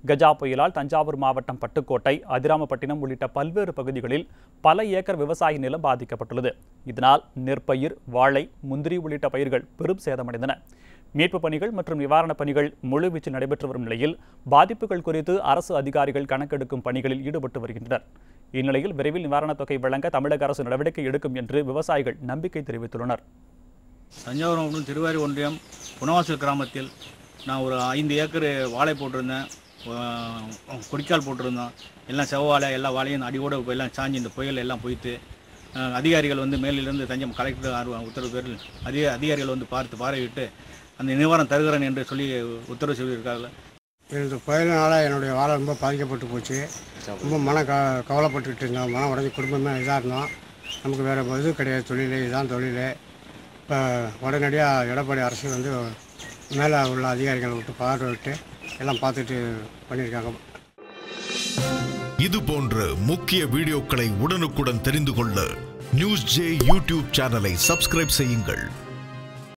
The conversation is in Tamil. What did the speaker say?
கஜா புயலால் தஞ்சாவூர் மாவட்டம் பட்டுக்கோட்டை அதிராமப்பட்டினம் உள்ளிட்ட பல்வேறு பகுதிகளில் பல ஏக்கர் விவசாய நிலம் பாதிக்கப்பட்டுள்ளது இதனால் நெற்பயிர் வாழை முந்திரி உள்ளிட்ட பயிர்கள் பெரும் சேதமடைந்தன மீட்புப் பணிகள் மற்றும் நிவாரணப் பணிகள் முழுவீச்சில் நடைபெற்று வரும் நிலையில் பாதிப்புகள் குறித்து அரசு அதிகாரிகள் கணக்கெடுக்கும் பணிகளில் ஈடுபட்டு வருகின்றனர் இந்நிலையில் விரைவில் நிவாரணத் தொகை வழங்க தமிழக அரசு நடவடிக்கை எடுக்கும் என்று விவசாயிகள் நம்பிக்கை தெரிவித்துள்ளனர் தஞ்சாவூர் மாவட்டம் திருவாரி ஒன்றியம் புனவாசல் கிராமத்தில் நான் ஒரு ஐந்து ஏக்கர் வாழை போட்டிருந்தேன் அஹ் கொடிக்கால் போட்டிருந்தோம் எல்லாம் செவ்வாழை எல்லா வாழையும் அடியோடு இப்போ எல்லாம் சாஞ்சி இந்த புயல் எல்லாம் போயிட்டு அஹ் அதிகாரிகள் வந்து மேலிருந்து தஞ்சம் கலெக்டர் ஆர்வ உத்தரவு பேரில் அதிக அதிகாரிகள் வந்து பார்த்து பார்வையிட்டு அந்த நிவாரணம் தருகிறேன் என்று சொல்லி உத்தரவு சொல்லியிருக்காங்க இந்த புயலினால் என்னுடைய வாழை ரொம்ப பாதிக்கப்பட்டு போச்சு ரொம்ப மன க கவலைப்பட்டுக்கிட்டு இருந்தோம் மனம் உடஞ்சி குடும்பமே இதாக இருந்தோம் நமக்கு வேறு இது கிடையாது தொழில் இதுதான் தொழில் இப்போ உடனடியாக எடப்பாடி அரசு வந்து மேலே உள்ள அதிகாரிகளை விட்டு பார்வையிட்டு எல்லாம் பார்த்துட்டு பண்ணியிருக்காங்க இது போன்ற முக்கிய வீடியோக்களை உடனுக்குடன் தெரிந்து கொள்ள நியூஸ் ஜே யூடியூப் சேனலை சப்ஸ்கிரைப் செய்யுங்கள்